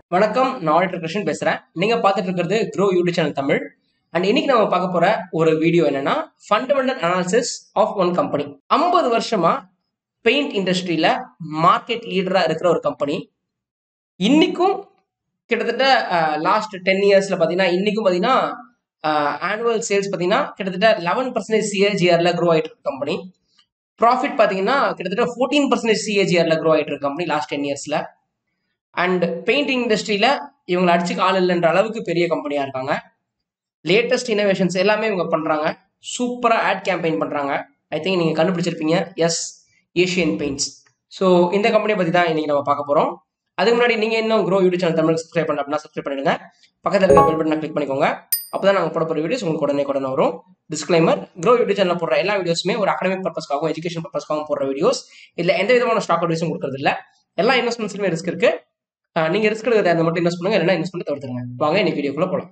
வணக்கம் நான் ஆடிட்டர் கிருஷ்ணன் பேசுறேன் நீங்க பார்த்துட்டு இருக்கிறது grow YouTube channel Tamil and இன்னைக்கு நம்ம பார்க்க போற ஒரு வீடியோ என்னன்னா fundamental analysis of one company ஐம்பது வருஷமா பெயிண்ட் இண்டஸ்ட்ரியில மார்க்கெட் லீடரா இருக்கிற ஒரு கம்பெனி இன்னைக்கும் கிட்டத்தட்ட லாஸ்ட் டென் இயர்ஸ்ல பாத்தீங்கன்னா இன்னைக்கும் பாத்தீங்கன்னா ஆனுவல் சேல்ஸ் பாத்தீங்கன்னா கிட்டத்தட்ட லெவன் பர்சன்டேஜ் சிஏஜிஆர்ல க்ரோ ஆயிட்டு இருக்க கம்பெனி ப்ராஃபிட் பாத்தீங்கன்னா கிட்டத்தட்ட ஃபோர்டீன் பர்சன்டேஜ் சிஏஜிஆர்ல க்ரோ ஆயிட்டு இருக்க கம்பெனி லாஸ்ட் டென் இயர்ஸ்ல அண்ட் பெயிண்டிங் இண்டஸ்ட்ரியில இவங்களை அடிச்சுக்க ஆள் இல்லைன்ற அளவுக்கு பெரிய கம்பெனியா இருக்காங்க லேட்டஸ்ட் இனோவேஷன்ஸ் எல்லாமே இவங்க பண்றாங்க சூப்பரா ஆட் கேம்பெயின் பண்றாங்க ஐ திங்க் நீங்க கண்டுபிடிச்சிருப்பீங்க எஸ் ஏஷியன் பெயிண்ட்ஸ் ஸோ இந்த கம்பெனியை பத்தி தான் இன்னைக்கு நம்ம பார்க்க போறோம் அதுக்கு முன்னாடி நீங்க இன்னும் grow YouTube channel Tamil subscribe பண்ண அப்படின்னா சப்ஸ்கிரைப் பண்ணிடுங்க பக்கத்தில் இருக்க பெல் பட்டனை கிளிக் பண்ணிக்கோங்க அப்பதான் நாங்கள் போட போகிற வீடியோஸ் உங்களுக்கு உடனே உடனே வரும் டிஸ்க்ளைமர் க்ரோ யூடியூப் சேனல் போடுற எல்லா வீடியோஸுமே ஒரு அகடமிக் பர்பஸ்க்காகவும் எஜுகேஷன் பர்பஸ்க்காகவும் போடுற வீடியோஸ் இல்ல எந்த விதமான ஸ்டாக் அட்வைஸும் கொடுக்கறது இல்ல எல்லா இன்வெஸ்ட்மெண்ட்ஸ்லுமே ரிஸ்க் இருக்கு அஹ் நீங்க ரிஸ்க் எடுக்கிறத அந்த மட்டும் இன்வெஸ்ட் பண்ணுங்க இல்லைன்னா இன்வெஸ்ட் பண்ணி தவிர்த்துருங்க வாங்க இன்னைக்கு வீடியோக்குள்ள போலாம்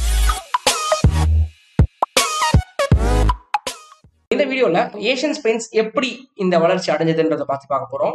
இந்த வீடியோல ஏஷியன் ஸ்பெயின்ஸ் எப்படி இந்த வளர்ச்சி அடைஞ்சதுன்றதை பார்த்து பார்க்க போறோம்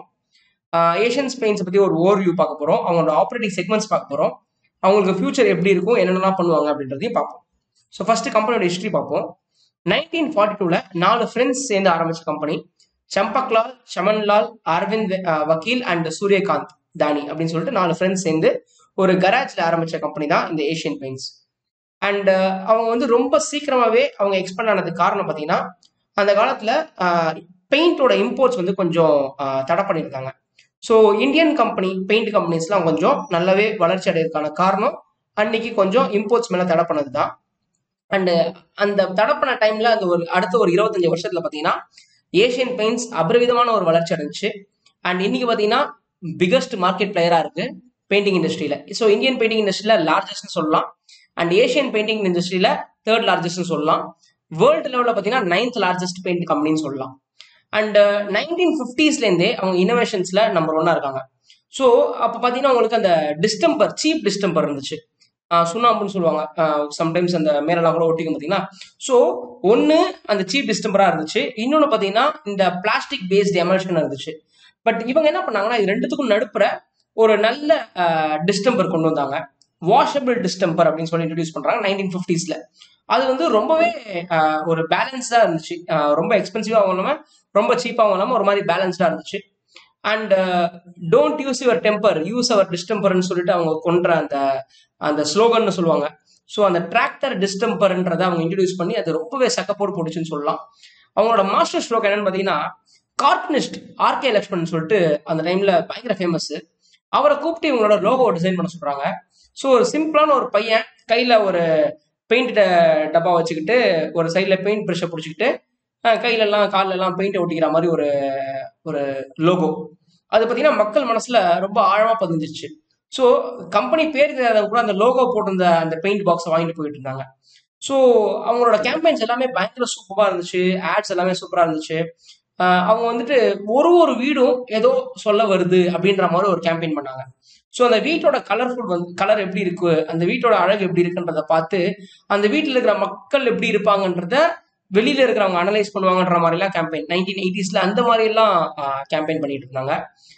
ஏஷியன் ஸ்பெயின்ஸ் பத்தி ஒரு ஓவர் வியூ பார்க்க போறோம் அவங்களோட ஆப்ரேட்டிங் செக்மெண்ட்ஸ் பார்க்க போறோம் அவங்களுக்கு ஃபியூச்சர் எப்படி இருக்கும் என்னென்னலாம் பண்ணுவாங்க அப்படின்றதையும் பார்ப்போம் ஸோ ஃபர்ஸ்ட் கம்பெனியோட ஹிஸ்ட்ரி பார்ப்போம் நைன்டீன் ஃபார்ட்டி டூல நாலு ஃப்ரெண்ட்ஸ் சேர்ந்து ஆரம்பிச்ச கம்பெனி சம்பக்லால் சமன்லால் அரவிந்த் அஹ், வக்கீல் அண்ட் சூரியகாந்த் தானி அப்படின்னு சொல்லிட்டு நாலு ஃப்ரெண்ட்ஸ் சேர்ந்து ஒரு கராஜ்ல ஆரம்பிச்ச கம்பெனி தான் இந்த ஏஷியன் பெயிண்ட்ஸ் அண்ட் அவங்க வந்து ரொம்ப சீக்கிரமாவே அவங்க எக்ஸ்பேண்ட் ஆனதுக்கு காரணம் பார்த்தீங்கன்னா அந்த காலத்துல பெயிண்டோட இம்போர்ட்ஸ் வந்து கொஞ்சம் ஆஹ், தடை பண்ணியிருக்காங்க ஸோ இந்தியன் கம்பெனி பெயிண்ட் கம்பெனிஸ்லாம் கொஞ்சம் நல்லாவே வளர்ச்சி அடைறதுக்கான காரணம் அன்னைக்கு கொஞ்சம் இம்போர்ட்ஸ் மேல தடை பண்ணது தான் அண்ட் அந்த தடை பண்ண டைம்ல அந்த ஒரு அடுத்த ஒரு இருபத்தஞ்சு வருஷத்துல பாத்தீங்கன்னா ஏஷியன் பெயிண்ட்ஸ் அபரிவிதமான ஒரு வளர்ச்சி அடைஞ்சிச்சு அண்ட் இன்னைக்கு பாத்தீங்கன்னா பிகஸ்ட் மார்க்கெட் பிளேயரா இருக்கு பெயிண்டிங் இண்டஸ்ட்ரியில ஸோ இந்தியன் பெயிண்டிங் இண்டஸ்ட்ரியில லார்ஜஸ்ட்னு சொல்லலாம் அண்ட் ஏஷியன் பெயிண்டிங் இண்டஸ்ட்ரியில தேர்ட் லார்ஜஸ்ட்னு சொல்லலாம் வேர்ல்டு லெவலில் பார்த்தீங்கன்னா நைன்த் லார்ஜஸ்ட் பெயிண்ட் கம்பெனின்னு சொல்லலாம் அண்ட் நைன்டீன் ஃபிஃப்டிஸ்லேருந்தே அவங்க இனோவேஷன்ஸ்ல நம்பர் ஒன்னா இருக்காங்க ஸோ அப்போ பார்த்தீங்கன்னா உங்களுக்கு அந்த டிஸ்டம்பர் சீப் டிஸ்டம்பர் இருந்துச்சு ஆஹ் சுண்ணாம்புன்னு சொல்லுவாங்க சம்டைம்ஸ் அந்த மேலெல்லாம் கூட ஒட்டிக்கும் பார்த்தீங்கன்னா ஸோ ஒன்று அந்த சீப் டிஸ்டம்பராக இருந்துச்சு இன்னொன்று பார்த்தீங்கன்னா இந்த பிளாஸ்டிக் பேஸ்ட் எமல்ஷன் இருந்துச்சு பட் இவங்க என்ன பண்ணாங்கன்னா இது ரெண்டுத்துக்கும் நடுப்புற ஒரு நல்ல டிஸ்டம்பர் கொண்டு வந்தாங்க வாஷபிள் டிஸ்டம்பர் அப்படின்னு சொல்லி இன்ட்ரடியூஸ் பண்றாங்க நைன்டீன் ஃபிஃப்டிஸ்ல அது வந்து ரொம்பவே ஆஹ், ஒரு பேலன்ஸ்டா இருந்துச்சு ஆஹ், ரொம்ப எக்ஸ்பென்சிவா இல்லாம ரொம்ப சீப்பாகவும் இல்லாம ஒரு மாதிரி பேலன்ஸ்டா இருந்துச்சு and don't use your temper use our டிஸ்டம்பர்னு சொல்லிட்டு அவங்க கொன்ற அந்த அந்த ஸ்லோகன்னு சொல்லுவாங்க ஸோ அந்த டிராக்டர் டிஸ்டம்பர்ன்றதை அவங்க இன்ட்ரடியூஸ் பண்ணி அது ரொம்பவே சக்கப்போடு போட்டுச்சுன்னு சொல்லலாம் அவங்களோட மாஸ்டர் ஸ்ட்ரோக் என்னன்னு பார்த்தீங்கன்னா கார்ட்டனிஸ்ட் ஆர்கே லக்ஷ்மன் சொல்லிட்டு அந்த டைம்ல பயங்கர ஃபேமஸ் அவரை கூப்பிட்டு இவங்களோட லோகோ டிசைன் பண்ண சொல்றாங்க ஸோ ஒரு சிம்பிளான ஒரு பையன் கையில ஒரு பெயிண்ட் டப்பா வச்சுக்கிட்டு ஒரு சைடில் பெயிண்ட் ப்ரெஷ்ஷை பிடிச்சிக்கிட்டு அஹ், கையிலெல்லாம் கால்லெல்லாம் பெயிண்ட் ஒட்டிக்கிற மாதிரி ஒரு ஒரு லோகோ அது பார்த்தீங்கன்னா மக்கள் மனசுல ரொம்ப ஆழமா பதிஞ்சிருச்சு ஸோ கம்பெனி பேர் தெரியாதவங்க கூட அந்த லோகோ போட்டிருந்த அந்த பெயிண்ட் பாக்ஸை வாங்கிட்டு போயிட்டு இருந்தாங்க ஸோ அவங்களோட கேம்பெயின்ஸ் எல்லாமே பயங்கர சூப்பராக இருந்துச்சு ஆட்ஸ் எல்லாமே சூப்பராக இருந்துச்சு ஆஹ் அவங்க வந்துட்டு ஒரு ஒரு வீடும் ஏதோ சொல்ல வருது அப்படின்ற மாதிரி ஒரு கேம்பெயின் பண்ணாங்க ஸோ அந்த வீட்டோட கலர்ஃபுல் வந்து கலர் எப்படி இருக்கு அந்த வீட்டோட அழகு எப்படி இருக்குன்றத பார்த்து அந்த வீட்டில் இருக்கிற மக்கள் எப்படி இருப்பாங்கன்றத வெளியில இருக்கிறவங்க அனலைஸ் பண்ணுவாங்கன்ற மாதிரிலாம் கேம்பெயின் நைன்டீன் எயிட்டிஸ்ல அந்த மாதிரிலாம் கேம்பெயின் பண்ணிட்டு இருந்தாங்க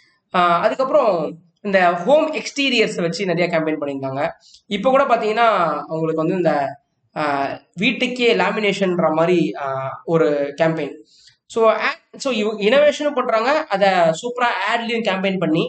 ஆஹ் அதுக்கப்புறம் இந்த ஹோம் எக்ஸ்டீரியர்ஸை வச்சு நிறைய கேம்பெயின் பண்ணியிருந்தாங்க இப்போ கூட பார்த்தீங்கன்னா அவங்களுக்கு வந்து இந்த ஆஹ் வீட்டுக்கே லேமினேஷன்ற மாதிரி ஆஹ் ஒரு கேம்பெயின் ஸோ ஸோ இனோவேஷனும் பண்ணுறாங்க அதை சூப்பராக ஆட்லையும் கேம்பெயின் பண்ணி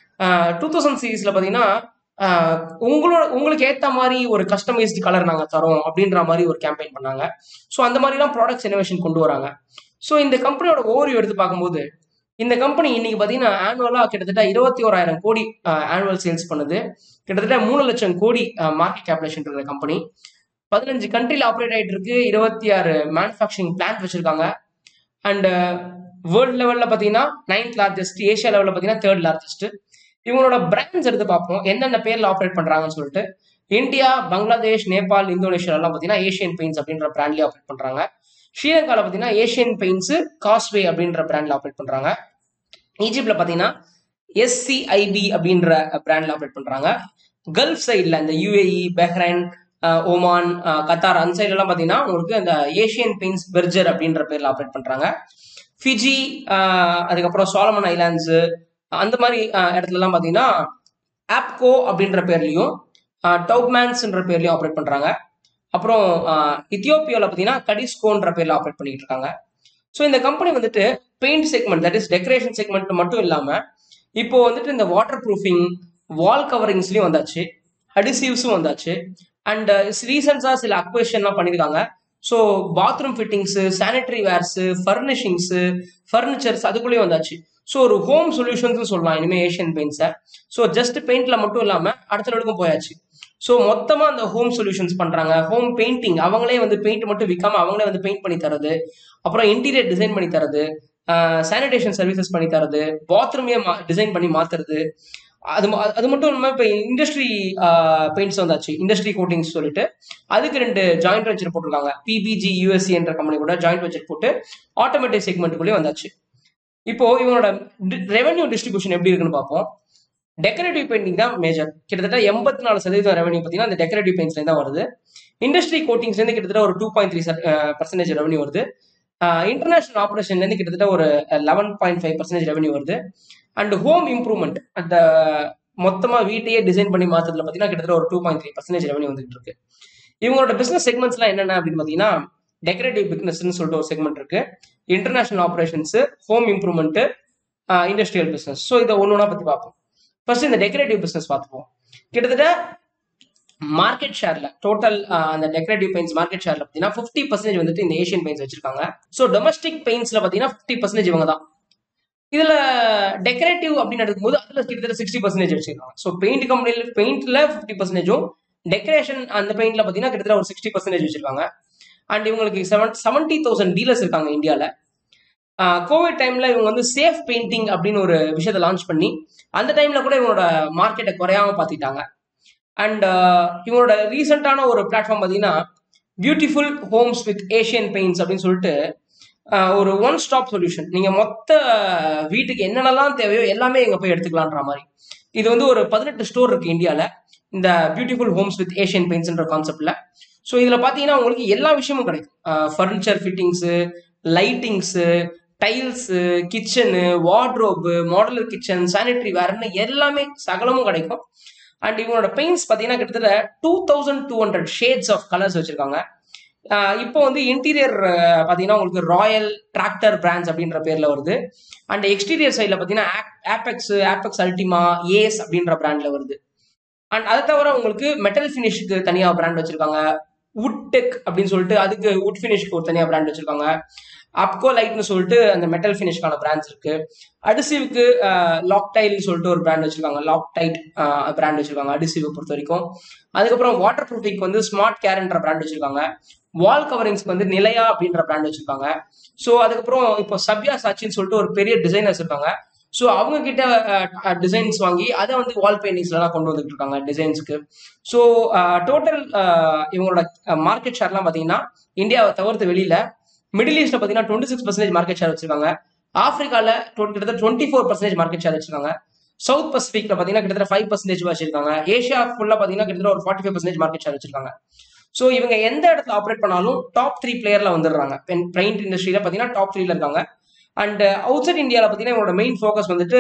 டூ தௌசண்ட் சீரீஸில் பார்த்தீங்கன்னா ஆஹ் உங்களோட உங்களுக்கு ஏற்ற மாதிரி ஒரு கஸ்டமைஸ்டு கலர் நாங்கள் தரோம் அப்படின்ற மாதிரி ஒரு கேம்பெயின் பண்ணாங்க ஸோ அந்த மாதிரிலாம் ப்ராடக்ட்ஸ் இனோவேஷன் கொண்டு வராங்க ஸோ இந்த கம்பெனியோட ஓவரியூ எடுத்து பார்க்கும்போது இந்த கம்பெனி இன்னைக்கு பார்த்தீங்கன்னா ஆனுவலாக கிட்டத்தட்ட இருபத்தி ஓராயிரம் கோடி ஆனுவல் சேல்ஸ் பண்ணுது கிட்டத்தட்ட மூணு லட்சம் கோடி மார்க்கெட் கேபிலேஷன் இருக்கிற கம்பெனி பதினஞ்சு கண்ட்ரியில் ஆப்ரேட் ஆகிட்டு இருக்கு இருபத்தி ஆறு மேனுஃபேக்சரிங் பிளான்ட் வச்சிருக்காங்க அண்ட் வேர்ல்டு லெவலில் பார்த்தீங்கன்னா நைன்த் லார்ஜஸ்ட் ஏஷியா லெவலில் பார்த்தீங்கன்னா தேர்ட் லார்ஜஸ்ட் இவங்களோட பிராண்ட்ஸ் எடுத்து பார்ப்போம் எந்தெந்த பேர்ல ஆப்ரேட் பண்றாங்கன்னு சொல்லிட்டு இந்தியா பங்களாதேஷ் நேபாள் இந்தோனேஷியா எல்லாம் பார்த்தீங்கன்னா ஏஷியன் பெயிண்ட்ஸ் அப்படின்ற பிராண்ட்லயே ஆப்ரேட் பண்றாங்க ஸ்ரீலங்காவில் பார்த்தீங்கன்னா ஏஷியன் பெயிண்ட்ஸ் காஸ்வே அப்படின்ற பிராண்ட்ல ஆப்ரேட் பண்றாங்க ஈஜிப்ட்ல பார்த்தீங்கன்னா எஸ்சிஐபி அப்படின்ற பிராண்ட்ல ஆப்ரேட் பண்றாங்க கல்ஃப் சைடில் இந்த யுஏஇ பஹ்ரைன் அஹ், ஓமான் அஹ், கத்தார் அந்த சைடு எல்லாம் பார்த்தீங்கன்னா உங்களுக்கு இந்த ஏஷியன் பெயிண்ட்ஸ் பெர்ஜர் அப்படின்ற பேர்ல ஆப்ரேட் பண்றாங்க ஃபிஜி ஆஹ் அதுக்கப்புறம் சாலமன் ஐலாண்ட்ஸு அந்த மாதிரி ஆஹ் இடத்துலலாம் பார்த்தீங்கன்னா ஆப்கோ அப்படின்ற பேர்லையும் டவுப்மேன்ஸ்ன்ற பேர்லையும் ஆப்ரேட் பண்ணுறாங்க அப்புறம் இத்தியோப்பியாவில் பார்த்தீங்கன்னா கடிஸ்கோன்ற பேரில் ஆப்ரேட் பண்ணிட்டு இருக்காங்க ஸோ இந்த கம்பெனி வந்துட்டு paint segment that is decoration segment மட்டும் இல்லாமல் இப்போ வந்துட்டு இந்த வாட்டர் ப்ரூஃபிங் வால் கவரிங்ஸ்லையும் வந்தாச்சு அடிசிவ்ஸும் வந்தாச்சு அண்ட் ரீசன்ஸாக சில அக்வேஷன்லாம் பண்ணியிருக்காங்க so bathroom fittings sanitary wares furnishings furnitures அதுக்குள்ளேயும் வந்தாச்சு ஸோ ஒரு ஹோம் சொல்யூஷன்ஸ் சொல்லலாம் இனிமேல் ஏஷியன் பெயிண்ட்ஸை ஸோ ஜஸ்ட் பெயிண்ட்ல மட்டும் இல்லாமல் அடுத்த லெவலுக்கும் போயாச்சு ஸோ மொத்தமாக அந்த ஹோம் சொல்யூஷன்ஸ் பண்ணுறாங்க ஹோம் பெயிண்டிங் அவங்களே வந்து பெயிண்ட் மட்டும் விற்காம அவங்களே வந்து பெயிண்ட் பண்ணி தரது அப்புறம் இன்டீரியர் டிசைன் பண்ணி தரது சானிடேஷன் சர்வீசஸ் பண்ணி தரது பாத்ரூமே டிசைன் பண்ணி மாத்துறது அது ம- அது மட்டும் இல்லாமல் இப்போ இண்டஸ்ட்ரி பெயிண்ட்ஸ் வந்தாச்சு இண்டஸ்ட்ரி கோட்டிங்ஸ் சொல்லிட்டு அதுக்கு ரெண்டு ஜாயிண்ட் வெஞ்சர் போட்டிருக்காங்க பிபிஜி யூஎஸ்சி என்ற கம்பெனி கூட ஜாயிண்ட் வெஞ்சர் போட்டு ஆட்டோமேட்டிக் செக்மெண்ட்டுக்குள்ளேயே வந்தாச்சு இப்போ இவங்களோட ரெவென்யூ டிஸ்ட்ரிபியூஷன் எப்படி இருக்குன்னு பார்ப்போம் டெக்கரேட்டிவ் பெயிண்டிங் தான் மேஜர் கிட்டத்தட்ட எண்பத்தி நாலு சதவீதம் ரெவன்யூ பார்த்தீங்கன்னா அந்த டெக்கரேட்டிவ் பெயிண்ட்ஸ்ல தான் வருது இண்டஸ்ட்ரி கோட்டிங்ஸ்லேருந்து கிட்டத்தட்ட ஒரு two point three percentage revenue வருது இன்டர்நேஷனல் ஆப்ரேஷன்லேருந்து கிட்டத்தட்ட ஒரு eleven point five percentage revenue வருது அண்ட் ஹோம் இம்ப்ரூவ்மெண்ட் அந்த மொத்தமாக வீட்டையே டிசைன் பண்ணி மாத்துறதுல பார்த்தீங்கன்னா கிட்டத்தட்ட ஒரு two point three percentage revenue வந்துட்டு இருக்கு இவங்களோட பிசினஸ் செக்மெண்ட்ஸ்லாம் என்னென்ன அப்படின்னு பார்த்தீங்கன்னா டெக்கரேட்டிவ் பிசினஸ்னு சொல்லிட்டு ஒரு செக்மெண்ட் இருக்கு international operations home improvement industrial business so இதை ஒன்று ஒன்றா பற்றி பார்ப்போம் ஃபர்ஸ்ட் இந்த டெக்கரேட்டிவ் பிசினஸ் பார்த்துப்போம் கிட்டத்தட்ட மார்க்கெட் ஷேர்ல டோட்டல் அந்த டெக்கரேட்டிவ் பெயிண்ட்ஸ் மார்க்கெட் ஷேர்ல பார்த்தீங்கன்னா ஃபிஃப்டி பர்சன்டேஜ் வந்துட்டு இந்த ஏஷியன் பெயிண்ட்ஸ் வச்சிருக்காங்க ஸோ டொமஸ்டிக் பெயிண்ட்ஸ்ல பார்த்தீங்கன்னா ஃபிஃப்டி பர்சன்டேஜ் இவங்க தான் இதுல டெக்கரேட்டிவ் அப்படின்னு எடுக்கும்போது அதுல கிட்டத்தட்ட சிக்ஸ்டி பர்சன்டேஜ் வச்சிருக்காங்க ஸோ பெயிண்ட் கம்பெனில பெயிண்ட்ல ஃபிஃப்டி பர்சன்டேஜும் டெக்கரேஷன் அந்த பெயிண்ட்ல பார்த்தீங்கன்னா கிட்டத்தட்ட ஒரு சிக்ஸ்டி பர்சன்டேஜ் வச்சிருக்காங்க அண்ட் இவங்களுக்கு செவன் செவன்டி தௌசண்ட் டீலர்ஸ் இருக்காங்க இந்தியாவில் கோவிட் டைம்ல இவங்க வந்து சேஃப் பெயிண்டிங் அப்படின்னு ஒரு விஷயத்தை லான்ச் பண்ணி அந்த டைம்ல கூட இவங்களோட மார்க்கெட்டை குறையாம பார்த்துட்டாங்க அண்ட் இவங்களோட ரீசெண்டான ஒரு பிளாட்ஃபார்ம் பார்த்தீங்கன்னா beautiful homes with Asian Paints அப்படின்னு சொல்லிட்டு ஆஹ், ஒரு ஒன் ஸ்டாப் சொல்யூஷன் நீங்க மொத்த வீட்டுக்கு என்னென்னலாம் தேவையோ எல்லாமே இங்க போய் எடுத்துக்கலான்ற மாதிரி இது வந்து ஒரு பதினெட்டு ஸ்டோர் இருக்கு இந்தியாவில் இந்த பியூட்டிஃபுல் ஹோம்ஸ் வித் ஏஷியன் பெயிண்ட்ஸ்ன்ற கான்செப்ட்ல ஸோ இதுல பாத்தீங்கன்னா உங்களுக்கு எல்லா விஷயமும் கிடைக்கும் furniture fittings lightings tiles kitchen wardrobe modular kitchen sanitary வேர்னு எல்லாமே சகலமும் கிடைக்கும் அண்ட் இவங்களோட பெயிண்ட்ஸ் பார்த்தீங்கன்னா கிட்டத்தட்ட two thousand two hundred shades of colours வச்சிருக்காங்க ஆஹ் இப்போ வந்து இன்டீரியர் பார்த்தீங்கன்னா உங்களுக்கு ராயல் டிராக்டர் பிராண்ட்ஸ் அப்படின்ற பேர்ல வருது அண்ட் எக்ஸ்டீரியர் சைடில் பார்த்தீங்கன்னா ஆப்பெக்ஸ் ஆப்பெக்ஸ் அல்டிமா ஏஸ் அப்படின்ற பிராண்ட்ல வருது அண்ட் அதை தவிர உங்களுக்கு மெட்டல் ஃபினிஷ்க்கு தனியாக பிராண்ட் வச்சிருக்காங்க வுட் டெக் அப்படின்னு சொல்லிட்டு அதுக்கு வுட் ஃபினிஷ்க்கு ஒரு தனியாக பிராண்ட் வச்சிருக்காங்க அப்கோ லைட்னு சொல்லிட்டு அந்த மெட்டல் ஃபினிஷ்க்கான பிராண்ட்ஸ் இருக்கு அடிசிவ்க்கு லாக்டைல்னு சொல்லிட்டு ஒரு பிராண்ட் வச்சிருக்காங்க லாக் டைட் பிராண்ட் வச்சிருக்காங்க அடிசிவ் பொறுத்த வரைக்கும் அதுக்கப்புறம் வாட்டர் ப்ரூஃபிங் வந்து ஸ்மார்ட் கேர்ன்ற பிராண்ட் வச்சிருக்காங்க வால் கவரிங்ஸ்க்கு வந்து நிலையா அப்படின்ற பிராண்ட் வச்சிருக்காங்க ஸோ அதுக்கப்புறம் இப்போ சப்யா சாச்சின்னு சொல்லிட்டு ஒரு பெரிய டிசைனர்ஸ் இருக்காங்க ஸோ அவங்க கிட்ட டிசைன்ஸ் வாங்கி அதை வந்து வால் பெயிண்டிங்ஸ்லாம் கொண்டு வந்துட்டு இருக்காங்க டிசைன்ஸ்க்கு ஸோ டோட்டல் இவங்களோட மார்க்கெட் ஷேர்லாம் பார்த்தீங்கன்னா இந்தியாவை தவிர்த்து வெளியில மிடில் ஈஸ்ட்ல பார்த்தீங்கன்னா twenty six percentage market share வச்சிருக்காங்க ஆப்பிரிக்கால கிட்டத்தட்ட twenty four percentage market share வச்சிருக்காங்க சவுத் பசிபிக்ல பார்த்தீங்கன்னா கிட்டத்தட்ட ஃபைவ் பர்சன்டேஜ் வச்சிருக்காங்க ஏஷியா ஃபுல்லா பார்த்தீங்கன்னா கிட்டத்தட்ட ஒரு forty five percentage market share வச்சிருக்காங்க ஸோ இவங்க எந்த இடத்துல ஆப்ரேட் பண்ணாலும் டாப் த்ரீ பிளேயர்ல வந்துடுறாங்க பெயிண்ட் இண்டஸ்ட்ரியில பார்த்தீங்கன்னா டாப் த்ரீல இருக்காங்க அண்ட் அவுட் சைட் இந்தியாவில் பார்த்தீங்கன்னா இவங்களோட மெயின் ஃபோக்கஸ் வந்துட்டு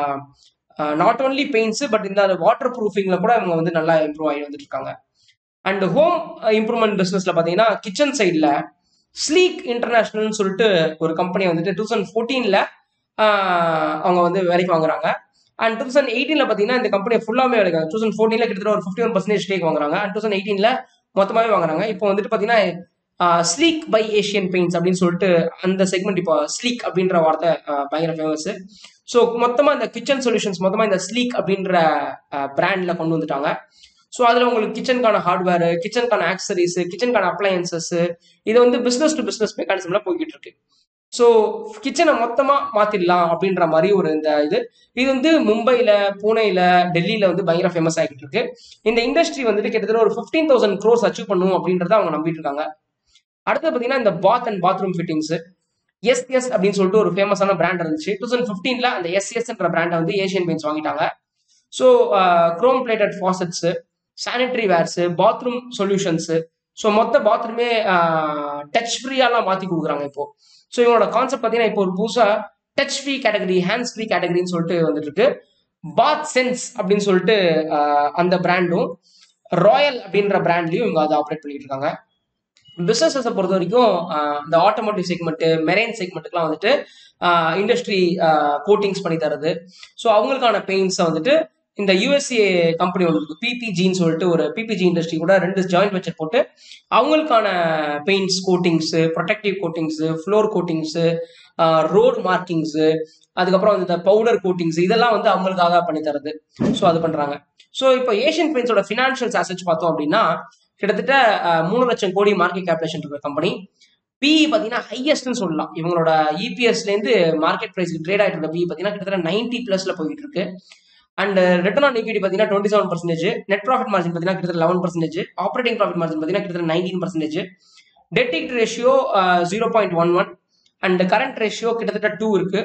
நாட் ஓன்லி பெயிண்ட்ஸ் பட் இந்த வாட்டர் ப்ரூஃபிங்ல கூட இவங்க வந்து நல்லா இம்ப்ரூவ் ஆகி வந்துட்டு இருக்காங்க அண்ட் ஹோம் இம்ப்ரூவ்மெண்ட் பிஸ்னஸ்ல பார்த்தீங்கன்னா கிச்சன் சைடில் ஸ்லீக் இன்டர்நேஷனல்னு சொல்லிட்டு ஒரு கம்பெனி வந்துட்டு டூ தௌசண்ட் ஃபோர்டீனில் அவங்க வந்து வேலைக்கு வாங்குறாங்க அண்ட் டூ தௌசண்ட் எயிட்டீனில் பார்த்தீங்கன்னா இந்த கம்பெனி ஃபுல்லாமே வேலைக்கு டூ தௌசண்ட் ஃபோர்டீனில் கிட்டத்தட்ட ஒரு ஃபிஃப்டி ஒன் பர்சன்டேஜ் ஸ்டேக் வாங்குறாங்க அண்ட் டூ தௌசண்ட் எயிட்டீனில் மொத்தமாகவே வாங்குறாங்க இப்போ வந்துட்டு பார்த்தீங்கன்னா ஸ்லீக் பை ஏஷியன் பெயிண்ட்ஸ் அப்படின்னு சொல்லிட்டு அந்த செக்மெண்ட் இப்போ ஸ்லீக் அப்படின்ற வார்த்தை ஆஹ் பயங்கர ஃபேமஸ் ஸோ மொத்தமாக இந்த கிச்சன் சொல்யூஷன்ஸ் மொத்தமாக இந்த ஸ்லீக் அப்படின்ற பிராண்ட்ல கொண்டு வந்துட்டாங்க ஸோ அதில் உங்களுக்கு கிச்சனுக்கான ஹார்ட்வேர் கிச்சனுக்கான ஆக்சரிஸ் கிச்சனுக்கான அப்ளையன்சஸ் இது வந்து பிஸ்னஸ் டு பிஸ்னஸ் மெக்கானிசம்ல போய்கிட்டு இருக்கு ஸோ கிச்சனை மொத்தமாக மாற்றிடலாம் அப்படின்ற மாதிரி ஒரு இந்த இது இது வந்து மும்பையில் பூனேயில் டெல்லியில் வந்து பயங்கர ஃபேமஸ் ஆகிட்டு இருக்கு இந்த இண்டஸ்ட்ரி வந்துட்டு கிட்டத்தட்ட ஒரு ஃபிஃப்டீன் தௌசண்ட் க்ரோஸ் அச்சீவ் பண்ணும் அப்படின்றத அவங்க நம்பிட்டு இருக்காங்க அடுத்து பார்த்தீங்கன்னா இந்த bath and bathroom fittings S S அப்படின்னு சொல்லிட்டு ஒரு ஃபேமஸான பிராண்ட் இருந்துச்சு டூ தௌசண்ட் ஃபிஃப்டீனில் அந்த எஸ்எஸ்ன்ற பிராண்டை வந்து ஏஷியன் பெயிண்ட்ஸ் வாங்கிட்டாங்க so chrome plated faucets sanitary wares bathroom solutions so மொத்த பாத்ரூமே டச் ஃப்ரீயாலாம் மாற்றி கொடுக்குறாங்க இப்போ ஸோ இவங்களோட கான்செப்ட் பார்த்தீங்கன்னா இப்போ ஒரு புதுசாக touch free category hands free கேட்டகரின்னு சொல்லிட்டு வந்துட்டு இருக்கு பாத் சென்ஸ் அப்படின்னு சொல்லிட்டு ஆஹ், அந்த பிராண்டும் ராயல் அப்படின்ற பிராண்ட்லயும் இவங்க அதை ஆப்ரேட் பண்ணிட்டு இருக்காங்க பிசினஸை பொறுத்த வரைக்கும் ஆஹ், இந்த ஆட்டோமோட்டிவ் செக்மெண்ட் மெரைன் செக்மெண்ட்டுக்குலாம் வந்துட்டு இண்டஸ்ட்ரி கோட்டிங்ஸ் பண்ணி தருது ஸோ அவங்களுக்கான பெயிண்ட்ஸை வந்துட்டு இந்த யூஎஸ்ஏ கம்பெனி ஒன்று இருக்கு பிபிஜின்னு சொல்லிட்டு ஒரு பிபிஜி இண்டஸ்ட்ரி கூட ரெண்டு ஜாயிண்ட் வெஞ்சர் போட்டு அவங்களுக்கான paints coatings protective coatings floor coatings road markings அதுக்கப்புறம் வந்து இந்த பவுடர் கோட்டிங்ஸ் இதெல்லாம் வந்து அவங்களுக்காக பண்ணி தருது ஸோ அது பண்றாங்க ஸோ இப்போ ஏஷியன் பெயிண்ட்ஸோட ஃபினான்ஷியல் அசெட்ஸ் பார்த்தோம் அப்படின்னா கிட்டத்தட்ட அஹ், மூணு லட்சம் கோடி மார்க்கெட் கேபிடேஷன் இருக்கிற கம்பெனி பிஇ பார்த்தீங்கன்னா ஹையஸ்ட்னு சொல்லலாம் இவங்களோட இபிஎஸ்லேருந்து மார்க்கெட் ப்ரைஸ் ட்ரேட் ஆகிட்டு இருக்க பிஇ பார்த்தீங்கன்னா கிட்டத்தட்ட நைன்டி ப்ளஸ்ல போயிட்டு இருக்கு அண்ட் ரிட்டர்ன் ஆன் ஈக்விட்டி பார்த்தீங்கன்னா twenty seven percentage net profit margin பார்த்தீங்கன்னா கிட்டத்தட்ட eleven percentage operating profit margin பார்த்தீங்கன்னா கிட்டத்தட்ட nineteen percentage debt equity ratio zero point one one and current ratio கிட்டத்தட்ட டூ இருக்கு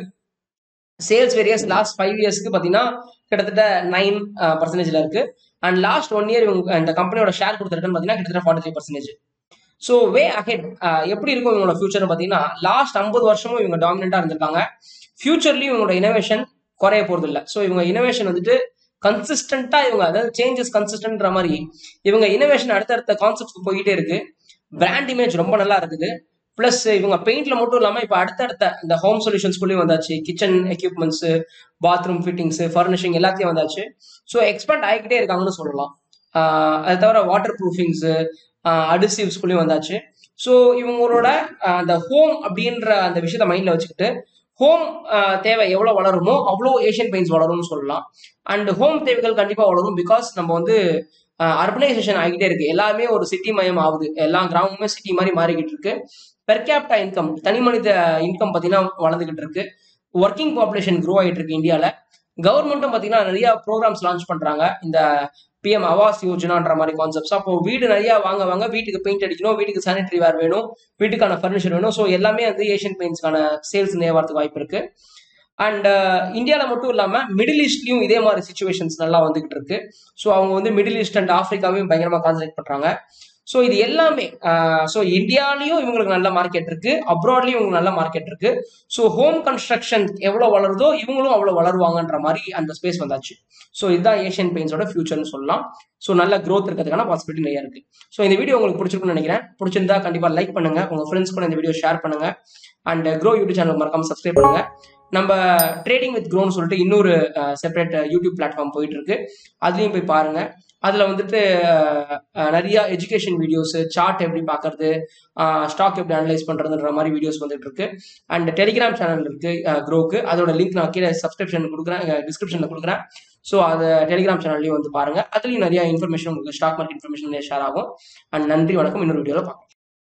சேல்ஸ் வேரியஸ் லாஸ்ட் ஃபைவ் இயர்ஸ்க்கு பார்த்தீங்கன்னா கிட்டத்தட்ட நைன் பர்சன்டேஜ்ல இருக்கு அண்ட் லாஸ்ட் ஒன் இயர் இவங்க இந்த கம்பெனியோட ஷேர் கொடுத்த ரிட்டர்ன் பார்த்தீங்கன்னா கிட்டத்தட்ட forty three percentage so way ahead எப்படி இருக்கும் இவங்களோட ஃபியூச்சர் பார்த்தீங்கன்னா லாஸ்ட் ஐம்பது வருஷமும் இவங்க டாமினண்டா இருந்திருக்காங்க ஃபியூச்சர்லயும் இவங்களோட இனோவேஷன் குறைய போறது இல்லை ஸோ இவங்க இனோவேஷன் வந்துட்டு கன்சிஸ்டண்டா இவங்க அதாவது சேஞ்சஸ் கன்சிஸ்டன்ட்ற மாதிரி இவங்க இனோவேஷன் அடுத்தடுத்த கான்செப்ட்ஸ்க்கு போயிட்டே இருக்கு பிராண்ட் இமேஜ் ரொம்ப நல்லா இருக்குது ப்ளஸ் இவங்க பெயிண்ட்ல மட்டும் இல்லாம இப்போ அடுத்தடுத்த இந்த ஹோம் சொல்யூஷன்ஸ்குள்ளேயும் வந்தாச்சு kitchen equipments bathroom fittings furnishing எல்லாத்தையும் வந்தாச்சு ஸோ எக்ஸ்பேண்ட் ஆகிக்கிட்டே இருக்காங்கன்னு சொல்லலாம் ஆஹ் அது தவிர வாட்டர் ப்ரூஃபிங்ஸ் அடிசிவ்ஸ்குள்ளேயும் வந்தாச்சு ஸோ இவங்களோட ஆஹ் அந்த ஹோம் அப்படின்ற அந்த விஷயத்த மைண்ட்ல வச்சுக்கிட்டு ஹோம் தேவை எவ்வளோ வளருமோ அவ்வளோ ஏஷியன் பெயிண்ட்ஸ் வளரும்னு சொல்லலாம் அண்ட் ஹோம் தேவைகள் கண்டிப்பாக வளரும் பிகாஸ் நம்ம வந்து அர்பனைசேஷன் ஆகிட்டே இருக்கு எல்லாமே ஒரு சிட்டி மயம் ஆகுது எல்லா கிராமமுமே சிட்டி மாதிரி மாறிக்கிட்டு இருக்கு பெர் கேப்டா இன்கம் தனி மனித இன்கம் பார்த்தீங்கன்னா வளர்ந்துகிட்டு இருக்கு ஒர்க்கிங் பாப்புலேஷன் க்ரோ ஆகிட்டு இருக்கு இந்தியாவில் கவர்மெண்ட்டும் பார்த்தீங்கன்னா நிறைய ப்ரோக்ராம்ஸ் லான்ச் பண்றாங்க இந்த பிஎம் ஆவாஸ் யோஜனான்ற மாதிரி கான்செப்ட்ஸ் அப்போ வீடு நிறைய வாங்க வாங்க வீட்டுக்கு பெயிண்ட் அடிக்கணும் வீட்டுக்கு சானிட்டரி வேர் வேணும் வீட்டுக்கான ஃபர்னிச்சர் வேணும் ஸோ எல்லாமே வந்து ஏஷியன் பெயிண்ட்ஸ்க்கான சேல்ஸ் நிறைய வரதுக்கு வாய்ப்பு இருக்கு அண்ட் இந்தியாவில் மட்டும் இல்லாமல் மிடில் ஈஸ்ட்லயும் இதே மாதிரி சுச்சுவேஷன்ஸ் நல்லா வந்துகிட்டு இருக்கு ஸோ அவங்க வந்து மிடில் ஈஸ்ட் அண்ட் ஆஃப்ரிக்காவையும் பயங்கரமாக கான்சன்ட்ரேட் பண்றாங்க ஸோ இது எல்லாமே ஸோ இந்தியாலையும் இவங்களுக்கு நல்ல மார்க்கெட் இருக்கு அப்ராட்லயும் இவங்களுக்கு நல்ல மார்க்கெட் இருக்கு ஸோ ஹோம் கன்ஸ்ட்ரக்ஷன் எவ்வளோ வளருதோ இவங்களும் அவ்வளோ வளருவாங்கன்ற மாதிரி அந்த ஸ்பேஸ் வந்தாச்சு ஸோ இதுதான் ஏஷியன் பெயிண்ட்ஸோட ஃபியூச்சர்னு சொல்லலாம் ஸோ நல்ல growth இருக்கிறதுக்கான பாசிபிலிட்டி நிறைய இருக்கு ஸோ இந்த வீடியோ உங்களுக்கு பிடிச்சிருக்குன்னு நினைக்கிறேன் பிடிச்சிருந்தா கண்டிப்பாக லைக் பண்ணுங்க உங்க ஃப்ரெண்ட்ஸ் கூட இந்த வீடியோ ஷேர் பண்ணுங்க அண்ட் க்ரோ யூடியூப் சேனல் மறக்காம சப்ஸ்கிரைப் பண்ணுங்க நம்ம ட்ரேடிங் வித் க்ரோன்னு சொல்லிட்டு இன்னொரு செப்பரேட் யூடியூப் பிளாட்ஃபார்ம் போயிட்டு இருக்கு அதுலயும் போய் பாருங்க அதுல வந்துட்டு அஹ், அஹ், நிறைய எஜுகேஷன் வீடியோஸ் சார்ட் எப்படி பார்க்கறது ஸ்டாக் எப்படி அனலைஸ் பண்றதுன்ற மாதிரி வீடியோஸ் வந்துட்டு இருக்கு அண்ட் டெலிகிராம் சேனல் இருக்கு க்ரோக்கு அதோட லிங்க் நான் கீழே சப்ஸ்கிரிப்ஷன் கொடுக்குறேன் டிஸ்கிரிப்ஷன்ல கொடுக்குறேன் ஸோ அதை டெலிகிராம் சேனல்லையும் வந்து பாருங்க அதுலயும் நிறைய இன்ஃபர்மேஷன் உங்களுக்கு ஸ்டாக் மார்க்கெட் இன்ஃபர்மேஷன் ஷேர் ஆகும் அண்ட் நன்றி வணக்கம் இன்னொரு வீடியோவில் பார்க்கலாம்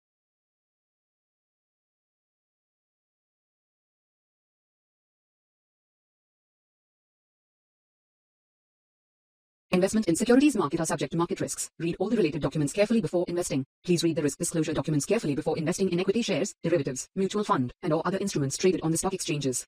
Investment in securities market are subject to market risks. Read all the related documents carefully before investing. Please read the risk disclosure documents carefully before investing in equity shares, derivatives, mutual fund, and or other instruments traded on the stock exchanges.